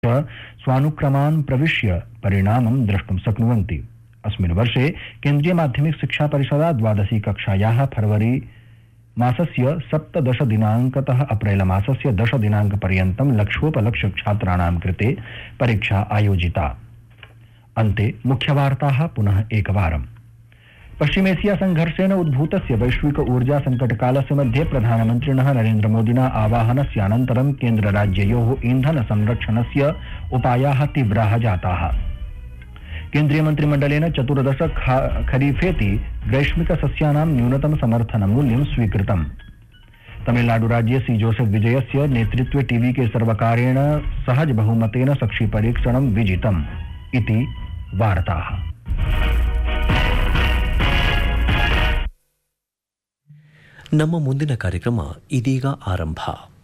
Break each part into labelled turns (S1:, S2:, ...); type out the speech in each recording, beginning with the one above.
S1: च स्वानुक्रमान् प्रविश्य परिणामं द्रष्टुं शक्नुवन्ति अस्मिन् वर्षे केन्द्रीय माध्यमिक शिक्षा परिषदा द्वादशी कक्षायाः फरवरी मासस्य सप्तदशदिनाङ्कतः अप्रैल मासस्य दशदिनाङ्कपर्यन्तं लक्षोपलक्ष छात्राणां कृते परीक्षा आयोजिता अन्ते मुख्यवार्ताः पुनः एकवारम् पश्चिमेशिया संघर्षेण उद्भूतस्य वैश्विक ऊर्जा संकटकालस्य मध्ये प्रधानमन्त्रिणः नरेन्द्रमोदिना आवाहनस्यानन्तरं केन्द्रराज्ययोः ईन्धन संरक्षणस्य उपायाः तीव्राः जाताः केन्द्रीयमन्त्रिमण्डलेन चतुर्दश खा- खरीफेति ग्रैष्मिकसस्यानां न्यूनतम समर्थनमूल्यं स्वीकृतम् तमिलनाडुराज्ये सी जोसेफ विजयस्य नेतृत्वे टीवी के सर्वकारेण सहज बहुमतेन सक्षीपरीक्षणं विजितम् इति वार्ताः
S2: ನಮ್ಮ ಮುಂದಿನ ಕಾರ್ಯಕ್ರಮ ಇದೀಗ ಆರಂಭ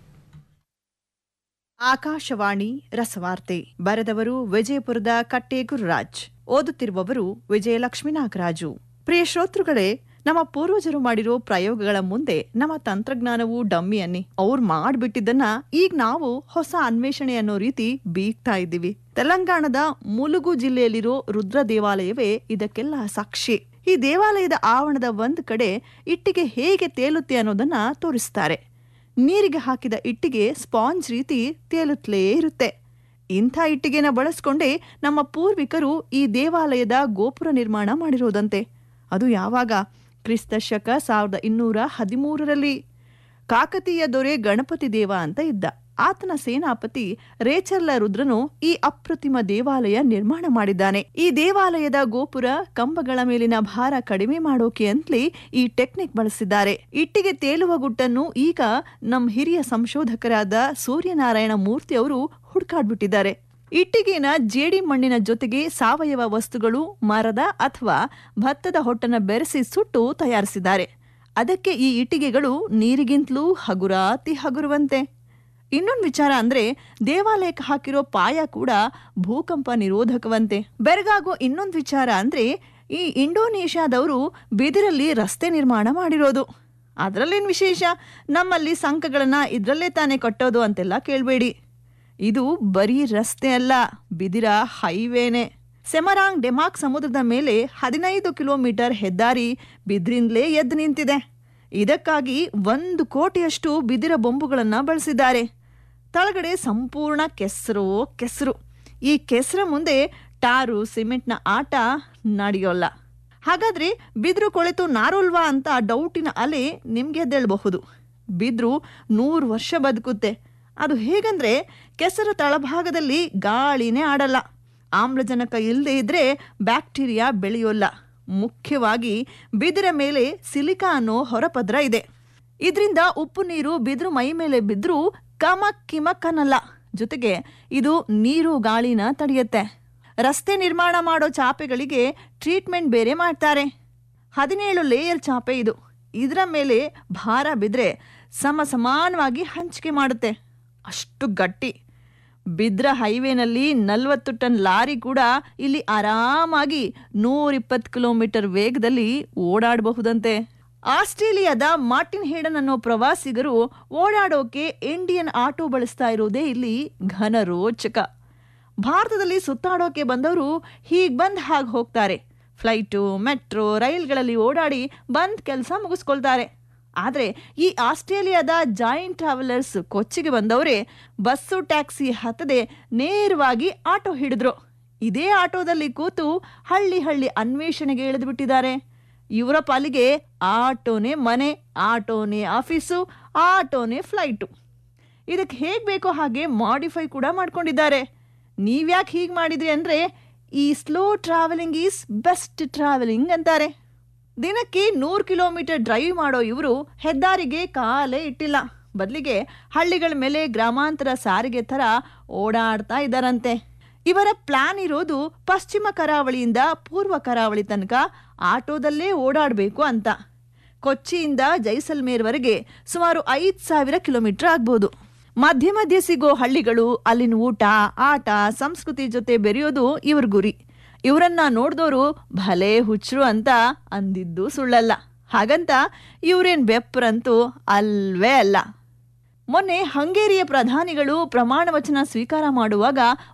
S3: ಆಕಾಶವಾಣಿ ರಸವಾರ್ತೆ ಬರೆದವರು ವಿಜಯಪುರದ ಕಟ್ಟೆ ಗುರುರಾಜ್ ಓದುತ್ತಿರುವವರು ವಿಜಯಲಕ್ಷ್ಮೀ ನಾಗರಾಜು ಪ್ರಿಯ ಶ್ರೋತೃಗಳೇ ನಮ್ಮ ಪೂರ್ವಜರು ಮಾಡಿರೋ ಪ್ರಯೋಗಗಳ ಮುಂದೆ ನಮ್ಮ ತಂತ್ರಜ್ಞಾನವು ಡಮ್ಮಿ ಅನ್ನಿ ಅವ್ರು ಮಾಡ್ಬಿಟ್ಟಿದ್ದನ್ನ ಈಗ ನಾವು ಹೊಸ ಅನ್ವೇಷಣೆ ಅನ್ನೋ ರೀತಿ ಬೀಗ್ತಾ ಇದ್ದೀವಿ ತೆಲಂಗಾಣದ ಮುಲುಗು ಜಿಲ್ಲೆಯಲ್ಲಿರೋ ರುದ್ರ ದೇವಾಲಯವೇ ಇದಕ್ಕೆಲ್ಲ ಸಾಕ್ಷಿ ಈ ದೇವಾಲಯದ ಆವರಣದ ಒಂದ್ ಕಡೆ ಇಟ್ಟಿಗೆ ಹೇಗೆ ತೇಲುತ್ತೆ ಅನ್ನೋದನ್ನ ತೋರಿಸ್ತಾರೆ ನೀರಿಗೆ ಹಾಕಿದ ಇಟ್ಟಿಗೆ ಸ್ಪಾಂಜ್ ರೀತಿ ತೇಲುತ್ತಲೇ ಇರುತ್ತೆ ಇಂಥ ಇಟ್ಟಿಗೆನ ಬಳಸ್ಕೊಂಡೇ ನಮ್ಮ ಪೂರ್ವಿಕರು ಈ ದೇವಾಲಯದ ಗೋಪುರ ನಿರ್ಮಾಣ ಮಾಡಿರೋದಂತೆ ಅದು ಯಾವಾಗ ಕ್ರಿಸ್ತ ಶಕ ಸಾವಿರದ ಇನ್ನೂರ ಹದಿಮೂರರಲ್ಲಿ ಕಾಕತೀಯ ದೊರೆ ಗಣಪತಿ ದೇವ ಅಂತ ಇದ್ದ ಆತನ ಸೇನಾಪತಿ ರೇಚರ್ಲ ರುದ್ರನು ಈ ಅಪ್ರತಿಮ ದೇವಾಲಯ ನಿರ್ಮಾಣ ಮಾಡಿದ್ದಾನೆ ಈ ದೇವಾಲಯದ ಗೋಪುರ ಕಂಬಗಳ ಮೇಲಿನ ಭಾರ ಕಡಿಮೆ ಮಾಡೋಕೆ ಅಂತಲೇ ಈ ಟೆಕ್ನಿಕ್ ಬಳಸಿದ್ದಾರೆ ಇಟ್ಟಿಗೆ ತೇಲುವ ಗುಟ್ಟನ್ನು ಈಗ ನಮ್ಮ ಹಿರಿಯ ಸಂಶೋಧಕರಾದ ಸೂರ್ಯನಾರಾಯಣ ಮೂರ್ತಿ ಅವರು ಹುಡ್ಕಾಡ್ಬಿಟ್ಟಿದ್ದಾರೆ ಇಟ್ಟಿಗೆನ ಜೇಡಿ ಮಣ್ಣಿನ ಜೊತೆಗೆ ಸಾವಯವ ವಸ್ತುಗಳು ಮರದ ಅಥವಾ ಭತ್ತದ ಹೊಟ್ಟನ್ನ ಬೆರೆಸಿ ಸುಟ್ಟು ತಯಾರಿಸಿದ್ದಾರೆ ಅದಕ್ಕೆ ಈ ಇಟ್ಟಿಗೆಗಳು ನೀರಿಗಿಂತಲೂ ಹಗುರಾತಿ ಹಗುರುವಂತೆ ಇನ್ನೊಂದು ವಿಚಾರ ಅಂದ್ರೆ ದೇವಾಲಯಕ್ಕೆ ಹಾಕಿರೋ ಪಾಯ ಕೂಡ ಭೂಕಂಪ ನಿರೋಧಕವಂತೆ ಬೆರಗಾಗೋ ಇನ್ನೊಂದು ವಿಚಾರ ಅಂದ್ರೆ ಈ ಇಂಡೋನೇಷ್ಯಾದವರು ಬಿದಿರಲ್ಲಿ ರಸ್ತೆ ನಿರ್ಮಾಣ ಮಾಡಿರೋದು ಅದರಲ್ಲೇನು ವಿಶೇಷ ನಮ್ಮಲ್ಲಿ ಸಂಕಗಳನ್ನ ಇದ್ರಲ್ಲೇ ತಾನೇ ಕಟ್ಟೋದು ಅಂತೆಲ್ಲ ಕೇಳಬೇಡಿ ಇದು ಬರೀ ರಸ್ತೆ ಅಲ್ಲ ಬಿದಿರ ಹೈವೇನೆ ಸೆಮರಾಂಗ್ ಡೆಮಾಕ್ ಸಮುದ್ರದ ಮೇಲೆ ಹದಿನೈದು ಕಿಲೋಮೀಟರ್ ಹೆದ್ದಾರಿ ಬಿದ್ರಿಂದಲೇ ಎದ್ದು ನಿಂತಿದೆ ಇದಕ್ಕಾಗಿ ಒಂದು ಕೋಟಿಯಷ್ಟು ಬಿದಿರ ಬೊಂಬುಗಳನ್ನ ಬಳಸಿದ್ದಾರೆ ತಳಗಡೆ ಸಂಪೂರ್ಣ ಕೆಸರು ಕೆಸರು ಈ ಕೆಸರ ಮುಂದೆ ಟಾರು ಸಿಮೆಂಟ್ನ ಆಟ ನಡೆಯೋಲ್ಲ ಹಾಗಾದ್ರೆ ಬಿದ್ರು ಕೊಳೆತು ನಾರೋಲ್ವಾ ಅಂತ ಡೌಟಿನ ಅಲೆ ನಿಮ್ಗೆ ಎದ್ದೇಳಬಹುದು ಬಿದ್ರು ನೂರು ವರ್ಷ ಬದುಕುತ್ತೆ ಅದು ಹೇಗಂದ್ರೆ ಕೆಸರು ತಳಭಾಗದಲ್ಲಿ ಗಾಳಿನೇ ಆಡಲ್ಲ ಆಮ್ಲಜನಕ ಇಲ್ಲದೆ ಇದ್ರೆ ಬ್ಯಾಕ್ಟೀರಿಯಾ ಬೆಳೆಯೋಲ್ಲ ಮುಖ್ಯವಾಗಿ ಬಿದಿರ ಮೇಲೆ ಸಿಲಿಕಾ ಅನ್ನೋ ಹೊರಪದ್ರ ಇದೆ ಇದರಿಂದ ಉಪ್ಪು ನೀರು ಬಿದ್ರು ಮೈ ಮೇಲೆ ಬಿದ್ರೂ ಕಮಕ್ ಕಿಮಕ್ ಅನ್ನಲ್ಲ ಜೊತೆಗೆ ಇದು ನೀರು ಗಾಳಿನ ತಡೆಯುತ್ತೆ ರಸ್ತೆ ನಿರ್ಮಾಣ ಮಾಡೋ ಚಾಪೆಗಳಿಗೆ ಟ್ರೀಟ್ಮೆಂಟ್ ಬೇರೆ ಮಾಡ್ತಾರೆ ಹದಿನೇಳು ಲೇಯರ್ ಚಾಪೆ ಇದು ಇದರ ಮೇಲೆ ಭಾರ ಬಿದ್ರೆ ಸಮ ಸಮಾನವಾಗಿ ಹಂಚಿಕೆ ಮಾಡುತ್ತೆ ಅಷ್ಟು ಗಟ್ಟಿ ಬಿದ್ರ ಹೈವೇನಲ್ಲಿ ನಲವತ್ತು ಟನ್ ಲಾರಿ ಕೂಡ ಇಲ್ಲಿ ಆರಾಮಾಗಿ ನೂರಿಪ್ಪತ್ತು ಕಿಲೋಮೀಟರ್ ವೇಗದಲ್ಲಿ ಓಡಾಡಬಹುದಂತೆ ಆಸ್ಟ್ರೇಲಿಯಾದ ಮಾರ್ಟಿನ್ ಹೇಡನ್ ಅನ್ನೋ ಪ್ರವಾಸಿಗರು ಓಡಾಡೋಕೆ ಇಂಡಿಯನ್ ಆಟೋ ಬಳಸ್ತಾ ಇರೋದೇ ಇಲ್ಲಿ ಘನ ರೋಚಕ ಭಾರತದಲ್ಲಿ ಸುತ್ತಾಡೋಕೆ ಬಂದವರು ಹೀಗ್ ಬಂದ್ ಹಾಗೆ ಹೋಗ್ತಾರೆ ಫ್ಲೈಟು ಮೆಟ್ರೋ ರೈಲ್ಗಳಲ್ಲಿ ಓಡಾಡಿ ಬಂದ್ ಕೆಲಸ ಮುಗಿಸ್ಕೊಳ್ತಾರೆ ಆದರೆ ಈ ಆಸ್ಟ್ರೇಲಿಯಾದ ಜಾಯಿಂಟ್ ಟ್ರಾವೆಲರ್ಸ್ ಕೊಚ್ಚಿಗೆ ಬಂದವರೇ ಬಸ್ಸು ಟ್ಯಾಕ್ಸಿ ಹತ್ತದೆ ನೇರವಾಗಿ ಆಟೋ ಹಿಡಿದ್ರು ಇದೇ ಆಟೋದಲ್ಲಿ ಕೂತು ಹಳ್ಳಿ ಹಳ್ಳಿ ಅನ್ವೇಷಣೆಗೆ ಇಳಿದು ಬಿಟ್ಟಿದ್ದಾರೆ ಇವರ ಪಾಲಿಗೆ ಆಟೋನೇ ಮನೆ ಆಟೋನೇ ಆಫೀಸು ಆಟೋನೇ ಫ್ಲೈಟು ಇದಕ್ಕೆ ಹೇಗೆ ಬೇಕೋ ಹಾಗೆ ಮಾಡಿಫೈ ಕೂಡ ಮಾಡ್ಕೊಂಡಿದ್ದಾರೆ ನೀವ್ಯಾಕೆ ಹೀಗೆ ಮಾಡಿದ್ರಿ ಅಂದರೆ ಈ slow travelling is best travelling ಅಂತಾರೆ ದಿನಕ್ಕೆ ನೂರು ಕಿಲೋಮೀಟರ್ ಡ್ರೈವ್ ಮಾಡೋ ಇವರು ಹೆದ್ದಾರಿಗೆ ಕಾಲೇ ಇಟ್ಟಿಲ್ಲ ಬದಲಿಗೆ ಹಳ್ಳಿಗಳ ಮೇಲೆ ಗ್ರಾಮಾಂತರ ಸಾರಿಗೆ ಥರ ಓಡಾಡ್ತಾ ಇದ್ದಾರಂತೆ ಇವರ ಪ್ಲಾನ್ ಇರೋದು ಪಶ್ಚಿಮ ಕರಾವಳಿಯಿಂದ ಪೂರ್ವ ಕರಾವಳಿ ತನಕ ಆಟೋದಲ್ಲೇ ಓಡಾಡಬೇಕು ಅಂತ ಕೊಚ್ಚಿಯಿಂದ ಜೈಸಲ್ಮೇರ್ವರೆಗೆ ಸುಮಾರು ಐದು ಸಾವಿರ ಕಿಲೋಮೀಟರ್ ಆಗ್ಬೋದು ಮಧ್ಯೆ ಮಧ್ಯೆ ಸಿಗೋ ಹಳ್ಳಿಗಳು ಅಲ್ಲಿನ ಊಟ ಆಟ ಸಂಸ್ಕೃತಿ ಜೊತೆ ಬೆರೆಯೋದು ಇವ್ರ ಗುರಿ ಇವರನ್ನ ನೋಡ್ದೋರು ಭಲೇ ಹುಚ್ಚರು ಅಂತ ಅಂದಿದ್ದು ಸುಳ್ಳಲ್ಲ ಹಾಗಂತ ಇವ್ರೇನ್ ಬೆಪ್ರಂತೂ ಅಲ್ವೇ ಅಲ್ಲ ಮೊನ್ನೆ ಹಂಗೇರಿಯ ಪ್ರಧಾನಿಗಳು ಪ್ರಮಾಣ ವಚನ ಸ್ವೀಕಾರ ಮಾಡುವಾಗ